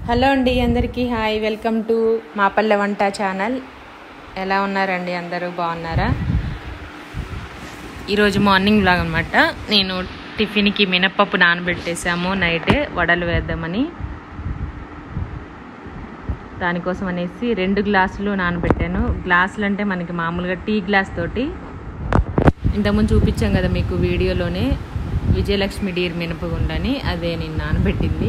Hello అండి అందరికీ hi welcome to మా పల్లె వంట ఛానల్ ఎలా ఉన్నారండి అందరూ బాగున్నారా ఈరోజు మార్నింగ్ బ్లాగ్ అనమాట నేను టిఫిన్కి మినప్పప్పు నానబెట్టేసాము నైటే వడలు వేద్దామని దానికోసం అనేసి రెండు గ్లాసులు నానబెట్టాను గ్లాసులు అంటే మనకి మామూలుగా టీ గ్లాస్ తోటి ఇంతకుముందు చూపించాం కదా మీకు వీడియోలోనే విజయలక్ష్మి డీర్ మినపగుండని అదే నేను నానబెట్టింది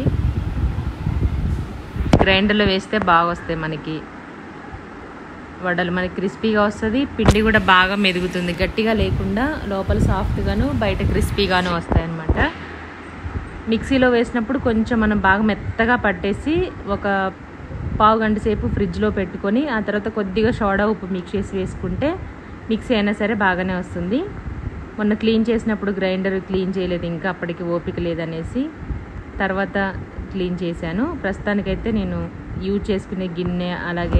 గ్రైండర్లో వేస్తే బాగా వస్తాయి మనకి వడలు మనకి క్రిస్పీగా వస్తుంది పిండి కూడా బాగా మెదుగుతుంది గట్టిగా లేకుండా లోపల సాఫ్ట్గాను బయట క్రిస్పీగాను వస్తాయి అన్నమాట మిక్సీలో వేసినప్పుడు కొంచెం మనం బాగా మెత్తగా పట్టేసి ఒక పావు గంట సేపు ఫ్రిడ్జ్లో పెట్టుకొని ఆ తర్వాత కొద్దిగా సోడా ఉప్పు మిక్స్ చేసి వేసుకుంటే మిక్సీ అయినా సరే బాగానే వస్తుంది మొన్న క్లీన్ చేసినప్పుడు గ్రైండర్ క్లీన్ చేయలేదు ఇంకా అప్పటికి ఓపిక లేదనేసి తర్వాత క్లీన్ చేశాను ప్రస్తుతానికైతే నేను యూజ్ చేసుకునే గిన్నె అలాగే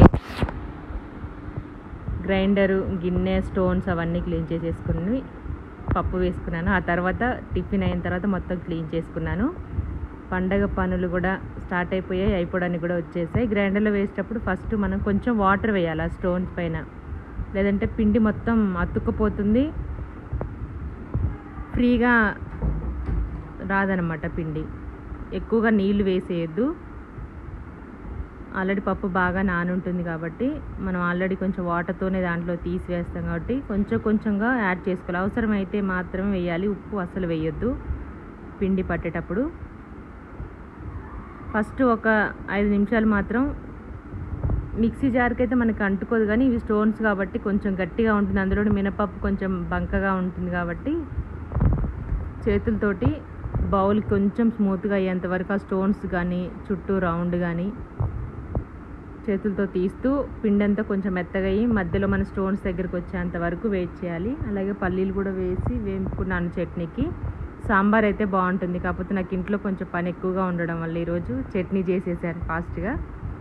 గ్రైండరు గిన్నె స్టోన్స్ అవన్నీ క్లీన్ చేసేసుకుని పప్పు వేసుకున్నాను ఆ తర్వాత టిఫిన్ అయిన తర్వాత మొత్తం క్లీన్ చేసుకున్నాను పండగ పనులు కూడా స్టార్ట్ అయిపోయాయి అయిపోవడానికి కూడా వచ్చేసాయి గ్రైండర్లో వేసేటప్పుడు ఫస్ట్ మనం కొంచెం వాటర్ వేయాలి ఆ స్టోన్స్ పైన లేదంటే పిండి మొత్తం అతుక్కుపోతుంది ఫ్రీగా రాదనమాట పిండి ఎక్కువగా నీళ్లు వేసేయద్దు ఆల్రెడీ పప్పు బాగా నానుంటుంది కాబట్టి మనం ఆల్రెడీ కొంచెం వాటర్తోనే దాంట్లో తీసి వేస్తాం కాబట్టి కొంచెం కొంచెంగా యాడ్ చేసుకోవాలి అవసరమైతే మాత్రమే వేయాలి ఉప్పు అస్సలు వేయొద్దు పిండి పట్టేటప్పుడు ఫస్ట్ ఒక ఐదు నిమిషాలు మాత్రం మిక్సీ జార్కి అయితే మనకి అంటుకోదు కానీ ఇవి స్టోన్స్ కాబట్టి కొంచెం గట్టిగా ఉంటుంది అందులో మినపప్పు కొంచెం బంకగా ఉంటుంది కాబట్టి చేతులతోటి బౌల్ కొంచెం స్మూత్గా అయ్యేంత వరకు ఆ స్టోన్స్ కానీ చుట్టూ రౌండ్ కానీ చేతులతో తీస్తూ పిండి అంతా కొంచెం మెత్తగా అయ్యి మధ్యలో మన స్టోన్స్ దగ్గరికి వచ్చేంత వరకు వెయిట్ చేయాలి అలాగే పల్లీలు కూడా వేసి వేపుకున్నాను చట్నీకి సాంబార్ అయితే బాగుంటుంది కాకపోతే నాకు ఇంట్లో కొంచెం పని ఎక్కువగా ఉండడం వల్ల ఈరోజు చట్నీ చేసేసాను ఫాస్ట్గా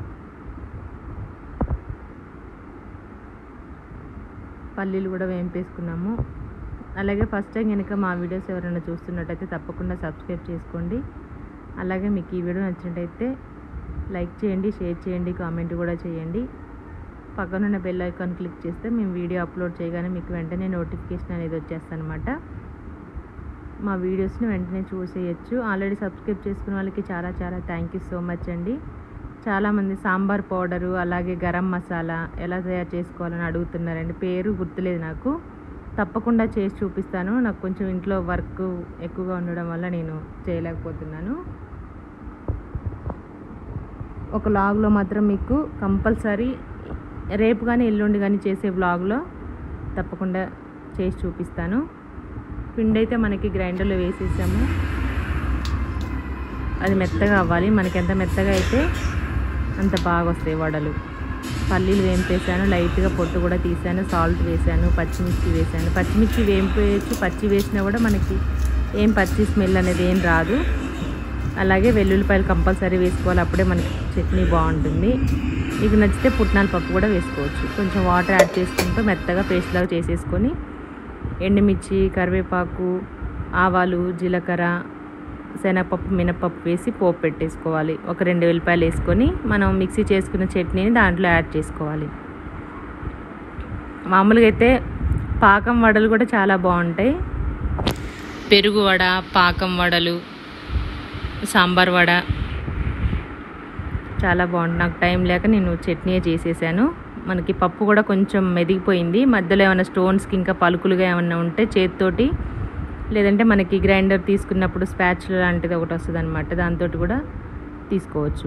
పల్లీలు కూడా వేంపేసుకున్నాము అలాగే ఫస్ట్ టైం కనుక మా వీడియోస్ ఎవరైనా చూస్తున్నట్టయితే తప్పకుండా సబ్స్క్రైబ్ చేసుకోండి అలాగే మీకు ఈ వీడియో నచ్చినట్టయితే లైక్ చేయండి షేర్ చేయండి కామెంట్ కూడా చేయండి పక్కనున్న బెల్ ఐకాన్ క్లిక్ చేస్తే మేము వీడియో అప్లోడ్ చేయగానే మీకు వెంటనే నోటిఫికేషన్ అనేది వచ్చేస్తానమాట మా వీడియోస్ని వెంటనే చూసేయచ్చు ఆల్రెడీ సబ్స్క్రైబ్ చేసుకున్న వాళ్ళకి చాలా చాలా థ్యాంక్ యూ సో మచ్ అండి చాలామంది సాంబార్ పౌడరు అలాగే గరం మసాలా ఎలా తయారు చేసుకోవాలని అడుగుతున్నారండి పేరు గుర్తులేదు నాకు తప్పకుండా చేసి చూపిస్తాను నాకు కొంచెం ఇంట్లో వర్క్ ఎక్కువగా ఉండడం వల్ల నేను చేయలేకపోతున్నాను ఒక వ్లాగ్లో మాత్రం మీకు కంపల్సరీ రేపు కానీ ఎల్లుండి కానీ చేసే వ్లాగ్లో తప్పకుండా చేసి చూపిస్తాను పిండి అయితే మనకి గ్రైండర్లో వేసేసాము అది మెత్తగా అవ్వాలి మనకి ఎంత మెత్తగా అయితే అంత బాగా వస్తాయి వడలు పల్లీలు వేంపేసాను లైట్గా పొట్టు కూడా తీసాను సాల్ట్ వేసాను పచ్చిమిర్చి వేసాను పచ్చిమిర్చి వేంపేయచ్చు పచ్చి వేసినా కూడా మనకి ఏం పచ్చి స్మెల్ అనేది ఏం రాదు అలాగే వెల్లుల్లిపాయలు కంపల్సరీ వేసుకోవాలి అప్పుడే మనకి చట్నీ బాగుంటుంది మీకు నచ్చితే పుట్నాల పప్పు కూడా వేసుకోవచ్చు కొంచెం వాటర్ యాడ్ చేసుకుంటూ మెత్తగా పేస్ట్ లాగా చేసేసుకొని ఎండుమిర్చి కరివేపాకు ఆవాలు జీలకర్ర శనగపప్పు మినపప్పు వేసి పోపు పెట్టేసుకోవాలి ఒక రెండు వెల్లిపాయలు వేసుకొని మనం మిక్సీ చేసుకున్న చట్నీని దాంట్లో యాడ్ చేసుకోవాలి మామూలుగా అయితే పాకం వడలు కూడా చాలా బాగుంటాయి పెరుగు వడ పాకం వడలు సాంబార్ వడ చాలా బాగుంటుంది నాకు టైం లేక నేను చట్నీ చేసేసాను మనకి పప్పు కూడా కొంచెం మెదిగిపోయింది మధ్యలో ఏమైనా స్టోన్స్కి ఇంకా పలుకులుగా ఏమైనా ఉంటే చేతితోటి లేదంటే మనకి గ్రైండర్ తీసుకున్నప్పుడు స్పాచ్ లాంటిది ఒకటి వస్తుంది అనమాట దాంతో కూడా తీసుకోవచ్చు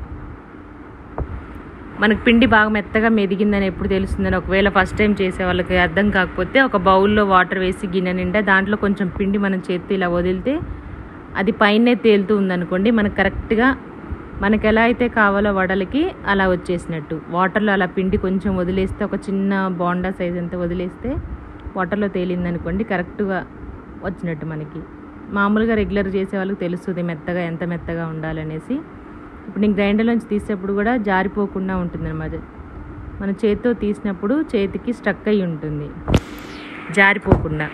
మనకి పిండి బాగా మెత్తగా మెదిగిందని ఎప్పుడు తెలుస్తుందని ఒకవేళ ఫస్ట్ టైం చేసే వాళ్ళకి అర్థం కాకపోతే ఒక బౌల్లో వాటర్ వేసి గిన్నె నిండా దాంట్లో కొంచెం పిండి మనం చేతితో ఇలా వదిలితే అది పైనే తేలుతూ ఉందనుకోండి మనకు కరెక్ట్గా మనకి ఎలా అయితే కావాలో వడలకి అలా వచ్చేసినట్టు వాటర్లో అలా పిండి కొంచెం వదిలేస్తే ఒక చిన్న బోండా సైజ్ అంతా వదిలేస్తే వాటర్లో తేలిందనుకోండి కరెక్ట్గా వచ్చినట్టు మనకి మామూలుగా రెగ్యులర్ చేసే వాళ్ళకి తెలుస్తుంది మెత్తగా ఎంత మెత్తగా ఉండాలనేసి ఇప్పుడు నేను గ్రైండర్ నుంచి తీసేటప్పుడు కూడా జారిపోకుండా ఉంటుంది అనమాట మన చేతితో తీసినప్పుడు చేతికి స్ట్రక్ అయి ఉంటుంది జారిపోకుండా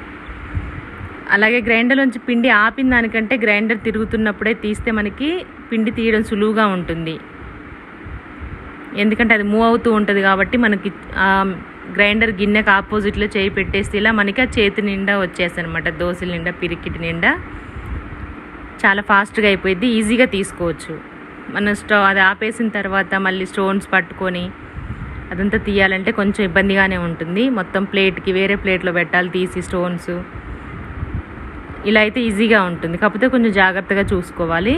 అలాగే గ్రైండర్ నుంచి పిండి ఆపిన దానికంటే గ్రైండర్ తిరుగుతున్నప్పుడే తీస్తే మనకి పిండి తీయడం సులువుగా ఉంటుంది ఎందుకంటే అది మూవ్ అవుతూ ఉంటుంది కాబట్టి మనకి ఆ గ్రైండర్ గిన్నెకి ఆపోజిట్లో చేయి పెట్టేస్తే ఇలా మనకి ఆ చేతి నిండా వచ్చేస్తుంది అనమాట దోశల నిండా పిరికిటి నిండా చాలా ఫాస్ట్గా అయిపోయింది ఈజీగా తీసుకోవచ్చు మన స్టవ్ అది ఆపేసిన తర్వాత మళ్ళీ స్టోన్స్ పట్టుకొని అదంతా తీయాలంటే కొంచెం ఇబ్బందిగానే ఉంటుంది మొత్తం ప్లేట్కి వేరే ప్లేట్లో పెట్టాలి తీసి స్టోన్స్ ఇలా అయితే ఈజీగా ఉంటుంది కాకపోతే కొంచెం జాగ్రత్తగా చూసుకోవాలి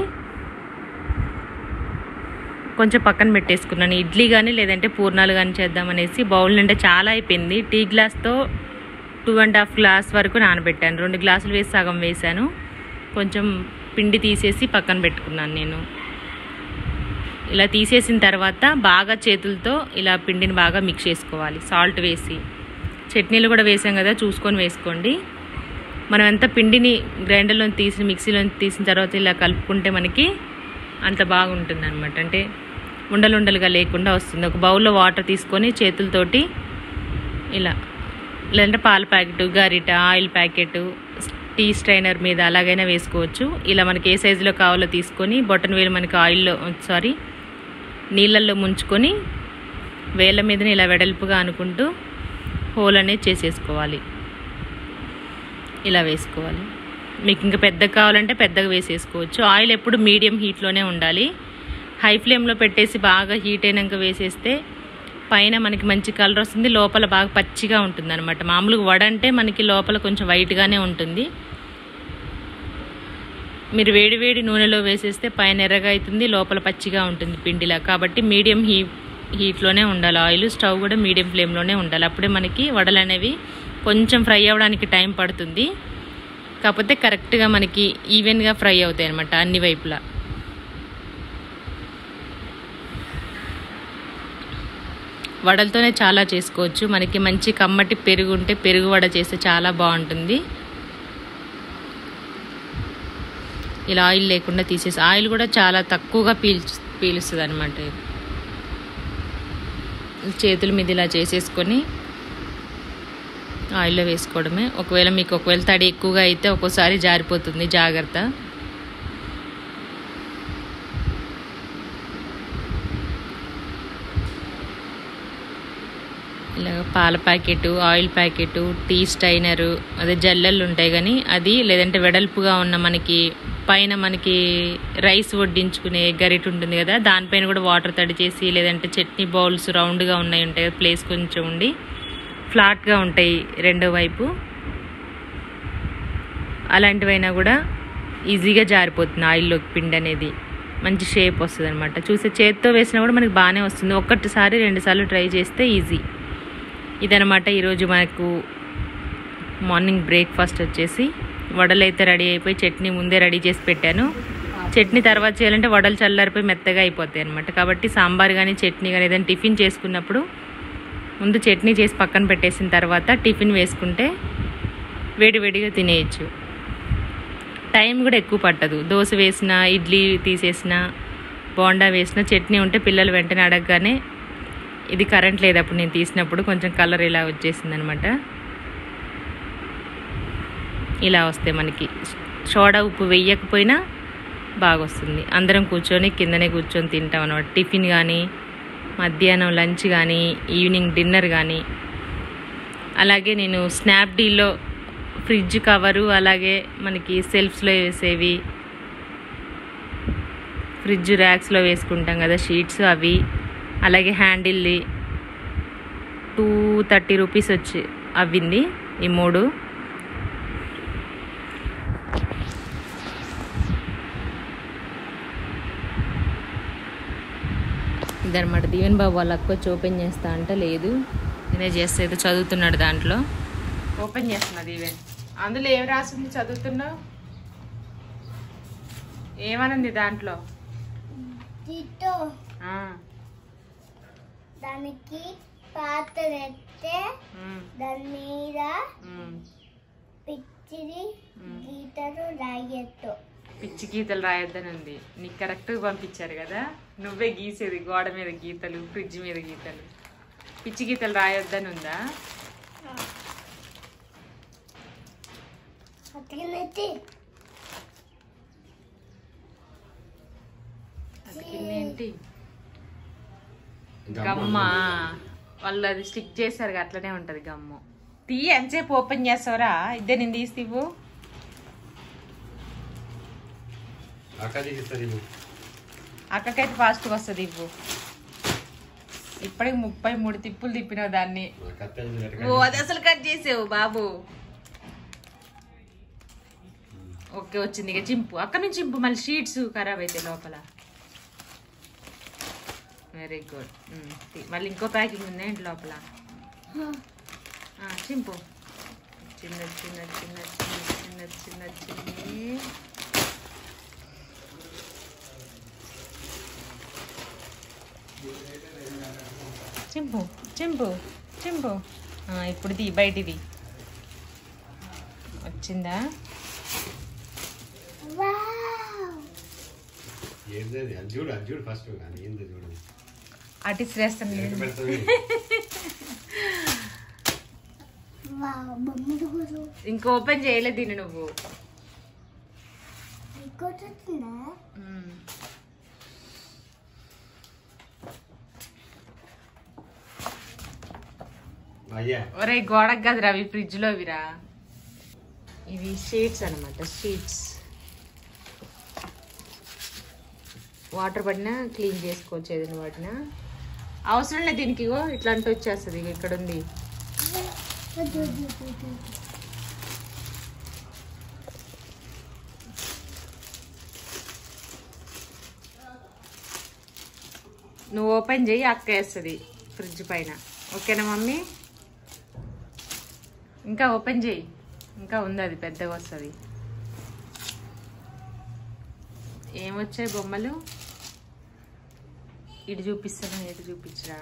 కొంచెం పక్కన పెట్టేసుకున్నాను ఇడ్లీ కానీ లేదంటే పూర్ణాలు కానీ చేద్దామనేసి బౌల్ నిండా చాలా అయిపోయింది టీ గ్లాస్తో టూ అండ్ హాఫ్ గ్లాస్ వరకు నానబెట్టాను రెండు గ్లాసులు వేసి సగం వేసాను కొంచెం పిండి తీసేసి పక్కన పెట్టుకున్నాను నేను ఇలా తీసేసిన తర్వాత బాగా చేతులతో ఇలా పిండిని బాగా మిక్స్ చేసుకోవాలి సాల్ట్ వేసి చట్నీలు కూడా వేసాం కదా చూసుకొని వేసుకోండి మనం ఎంత పిండిని గ్రైండర్లో తీసి మిక్సీలో తీసిన తర్వాత ఇలా కలుపుకుంటే మనకి అంత బాగుంటుంది అనమాట అంటే ఉండలు ఉండలుగా లేకుండా వస్తుంది ఒక బౌల్లో వాటర్ తీసుకొని చేతులతోటి ఇలా లేదంటే పాల ప్యాకెట్ గరిట ఆయిల్ ప్యాకెట్ టీ స్ట్రైనర్ మీద అలాగైనా వేసుకోవచ్చు ఇలా మనకి ఏ సైజులో కావాలో తీసుకొని బొటన్ వేలు మనకి ఆయిల్లో సారీ నీళ్ళల్లో ముంచుకొని వేళ్ళ మీదనే ఇలా వెడల్పుగా అనుకుంటూ హోల్ అనేది చేసేసుకోవాలి ఇలా వేసుకోవాలి మీకు ఇంకా పెద్దగా కావాలంటే పెద్దగా వేసేసుకోవచ్చు ఆయిల్ ఎప్పుడు మీడియం హీట్లోనే ఉండాలి హై ఫ్లేమ్లో పెట్టేసి బాగా హీట్ అయినాక వేసేస్తే పైన మనకి మంచి కలర్ వస్తుంది లోపల బాగా పచ్చిగా ఉంటుంది అనమాట మామూలుగా వడ అంటే మనకి లోపల కొంచెం వైట్గానే ఉంటుంది మీరు వేడి వేడి నూనెలో వేసేస్తే పైన ఎర్రగా అవుతుంది లోపల పచ్చిగా ఉంటుంది పిండిలా కాబట్టి మీడియం హీ హీట్లోనే ఉండాలి ఆయిల్ స్టవ్ కూడా మీడియం ఫ్లేమ్లోనే ఉండాలి అప్పుడే మనకి వడలు అనేవి కొంచెం ఫ్రై అవ్వడానికి టైం పడుతుంది కాకపోతే కరెక్ట్గా మనకి ఈవెన్గా ఫ్రై అవుతాయి అనమాట అన్ని వైపులా వడలతోనే చాలా చేసుకోవచ్చు మనకి మంచి కమ్మటి పెరుగు ఉంటే పెరుగు వడ చేస్తే చాలా బాగుంటుంది ఇలా ఆయిల్ లేకుండా తీసేసి ఆయిల్ కూడా చాలా తక్కువగా పీల్చు పీలుస్తుంది అనమాట చేతుల మీద ఇలా చేసేసుకొని ఆయిల్లో వేసుకోవడమే ఒకవేళ మీకు ఒకవేళ తడి ఎక్కువగా అయితే ఒక్కోసారి జారిపోతుంది జాగ్రత్త ఇలాగ పాల packet oil packet tea strainer అదే జల్లెళ్ళు ఉంటాయి కానీ అది లేదంటే వెడల్పుగా ఉన్న మనకి పైన మనకి రైస్ వడ్డించుకునే గరిట ఉంటుంది కదా దానిపైన కూడా వాటర్ తడి చేసి లేదంటే చట్నీ బౌల్స్ రౌండ్గా ఉన్నాయి ఉంటాయి కదా ప్లేస్ కొంచెం ఉండి ఫ్లాట్గా ఉంటాయి రెండో వైపు అలాంటివైనా కూడా ఈజీగా జారిపోతుంది ఆయిల్లోకి పిండి అనేది మంచి షేప్ వస్తుంది అనమాట చూసే చేత్తో వేసినా కూడా మనకి బాగానే వస్తుంది ఒక్కటిసారి రెండుసార్లు ట్రై చేస్తే ఈజీ ఇదనమాట ఈరోజు మనకు మార్నింగ్ బ్రేక్ఫాస్ట్ వచ్చేసి వడలు అయితే రెడీ అయిపోయి చట్నీ ముందే రెడీ చేసి పెట్టాను చట్నీ తర్వాత చేయాలంటే వడలు చల్లారిపోయి మెత్తగా అయిపోతాయి అనమాట కాబట్టి సాంబార్ కానీ చట్నీ కానీ ఏదైనా టిఫిన్ చేసుకున్నప్పుడు ముందు చట్నీ చేసి పక్కన పెట్టేసిన తర్వాత టిఫిన్ వేసుకుంటే వేడివేడిగా తినేయచ్చు టైం కూడా ఎక్కువ పట్టదు దోశ వేసిన ఇడ్లీ తీసేసిన బోండా వేసిన చట్నీ ఉంటే పిల్లలు వెంటనే అడగగానే ఇది కరెంట్ లేదు అప్పుడు నేను తీసినప్పుడు కొంచెం కలర్ ఇలా వచ్చేసింది అనమాట ఇలా వస్తే మనకి సోడా ఉప్పు వేయకపోయినా బాగా వస్తుంది అందరం కూర్చొని కిందనే కూర్చొని తింటాం అనమాట టిఫిన్ కానీ మధ్యాహ్నం లంచ్ కానీ ఈవినింగ్ డిన్నర్ కానీ అలాగే నేను స్నాప్డీల్లో ఫ్రిడ్జ్ కవరు అలాగే మనకి సెల్ఫ్స్లో వేసేవి ఫ్రిడ్జ్ ర్యాక్స్లో వేసుకుంటాం కదా షీట్స్ అవి అలాగే హ్యాండిల్ది టూ థర్టీ రూపీస్ వచ్చి అవ్వింది ఈ మూడు ఇదనమాట దీవెన్ బాబు వాళ్ళ అక్క వచ్చి ఓపెన్ చేస్తా అంటే లేదు నేనే చేస్తే ఏదో చదువుతున్నాడు దాంట్లో ఓపెన్ చేస్తున్నా దీవెన్ అందులో ఏం రాసింది చదువుతున్నావు ఏమనుంది దాంట్లో తిట్టు ఆ, దానికి పాత్ర ఎత్తే ఉమ్, దాని మీద ఉమ్. పిచ్చిది గీతలు రాయొద్దు పిచ్చి గీతలు రాయొద్దని ఉంది నీకు కరెక్ట్గా పంపించారు కదా నువ్వే గీసేది గోడ మీద గీతలు ఫ్రిడ్జ్ మీద గీతలు పిచ్చి గీతలు రాయొద్దని ఉందా అతనైతే అతికింది ఏంటి గమ్మ వాళ్ళు అది స్టిక్ చేశారు కదా, అట్లనే ఉంటది గమ్ము తీ ఎంతసేపు ఓపెన్ చేస్తావురా ఇద్దరు నేను తీసి తీవు అక్క తీసిస్తుంది ఇవ్వు అక్కకైతే ఫాస్ట్గా వస్తుంది ఇవ్వు ఇప్పటికి ముప్పై మూడు తిప్పులు తిప్పినావు దాన్ని నా కత్తెలు ఎట్ట ఓ అది అసలు కట్ చేసావు బాబు ఓకే వచ్చింది ఇక చింపు అక్కడ నుంచి చింపు మళ్ళీ షీట్స్ ఖరాబ్ అయితే లోపల వెరీ గుడ్ మళ్ళీ ఇంకో ప్యాకింగ్ ఉంది ఏంటి లోపల ఆ, చింపు చిన్న చిన్న చిన్న చిన్న చిన్న చిన్న చిన్ని చింపు చింపు చింపు ఆ, ఇప్పుడు తీ బయటిది వచ్చిందా వావ్ ఏంది అది అది చూడు అది చూడు ఫస్ట్ కానీ ఏంది చూడు అటు శ్రేష్టం ఎక్కడ పెడతావు వావ్ బొమ్మలు గురు ఇంక ఓపెన్ చేయలేదు దీన్ని నువ్వు ఇంకోటి వచ్చిందా మ్మ్. అయ్యా ఒరే గోడకు కదరా అవి ఫ్రిడ్జ్ లో విరా ఇవి షీట్స్ అన్నమాట షీట్స్ వాటర్ పడినా క్లీన్ చేసుకోవచ్చు ఏదైనా పడినా అవసరం లేదు దీనికి ఇగో ఇట్లాంటి వచ్చేస్తుంది ఇగో ఇక్కడ ఉంది వద్దు, వద్దు, వద్దు, వద్దు. నువ్వు ఓపెన్ చేయి అక్క వేస్తుంది ఫ్రిడ్జ్ పైన ఓకేనా మమ్మీ ఇంకా ఓపెన్ చేయి ఇంకా ఉంది అది పెద్దగా వస్తుంది ఏమొచ్చాయి బొమ్మలు ఇటు చూపిస్తాను ఇటు చూపించరా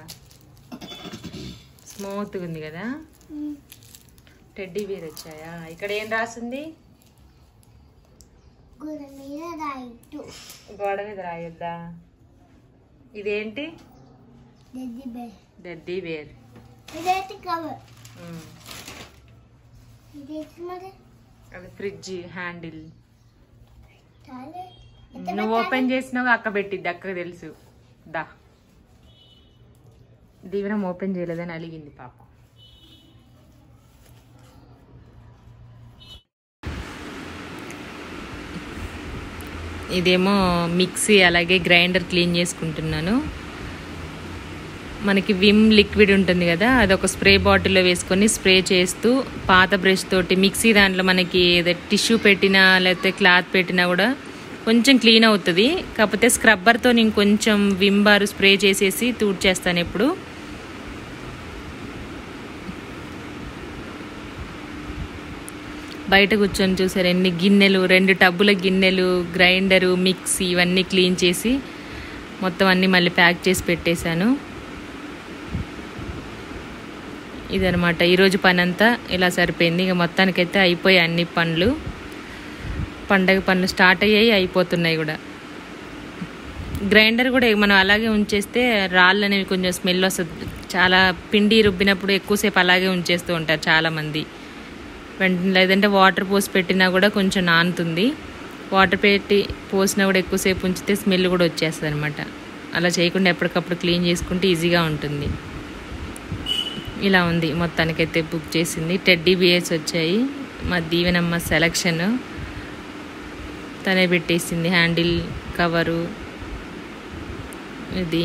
స్మూత్గా ఉంది కదా ఉమ్. టెడ్డీ బేర్ వచ్చాయా ఇక్కడ ఏం రాసింది గుర మీద రైట్ గోడ మీద రాయొద్దా ఇదేంటి దెద్ది బే టెడ్డీ బేర్ ఇదైతే కవర్ ఉమ్. ఇదైతే మరి అది ఫ్రిడ్జ్ హ్యాండిల్ చాలే నువ్వు ఓపెన్ చేసినావు అక్క పెట్టిద్ది అక్కకు తెలుసు దా దీవెనం ఓపెన్ చేయలేదని అలిగింది పాప ఇదేమో మిక్సీ అలాగే గ్రైండర్ క్లీన్ చేసుకుంటున్నాను మనకి విమ్ లిక్విడ్ ఉంటుంది కదా అది ఒక స్ప్రే బాటిల్లో వేసుకొని స్ప్రే చేస్తూ పాత బ్రష్ తోటి మిక్సీ దాంట్లో మనకి ఏదో టిష్యూ పెట్టినా లేకపోతే క్లాత్ పెట్టినా కూడా కొంచెం క్లీన్ అవుతుంది కాకపోతే స్క్రబ్బర్తో నేను కొంచెం విమ్ బార్ స్ప్రే చేసేసి తూడ్చేస్తాను ఎప్పుడు బయట కూర్చొని చూసారు ఎన్ని గిన్నెలు రెండు టబ్బుల గిన్నెలు గ్రైండరు మిక్సీ ఇవన్నీ క్లీన్ చేసి మొత్తం అన్నీ మళ్ళీ ప్యాక్ చేసి పెట్టేశాను ఇదనమాట ఈరోజు పని అంతా ఇలా సరిపోయింది ఇక మొత్తానికైతే అయిపోయాయి అన్ని పనులు పండగ పనులు స్టార్ట్ అయ్యాయి అయిపోతున్నాయి కూడా గ్రైండర్ కూడా మనం అలాగే ఉంచేస్తే రాళ్ళు అనేవి కొంచెం స్మెల్ వస్తుంది చాలా పిండి రుబ్బినప్పుడు ఎక్కువసేపు అలాగే ఉంచేస్తూ ఉంటారు చాలామంది వెంటనే లేదంటే వాటర్ పోసి పెట్టినా కూడా కొంచెం నానుతుంది వాటర్ పెట్టి పోసినా కూడా ఎక్కువసేపు ఉంచితే స్మెల్ కూడా వచ్చేస్తుంది అనమాట అలా చేయకుండా ఎప్పటికప్పుడు క్లీన్ చేసుకుంటే ఈజీగా ఉంటుంది ఇలా ఉంది మొత్తానికైతే బుక్ చేసింది టెడ్డీ బియర్స్ వచ్చాయి మా దీవెనమ్మ సెలక్షన్ తనే పెట్టేసింది హ్యాండిల్ కవరు ఇది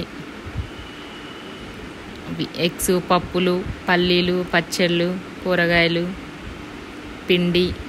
ఎగ్స్ పప్పులు పల్లీలు పచ్చళ్ళు కూరగాయలు పిండి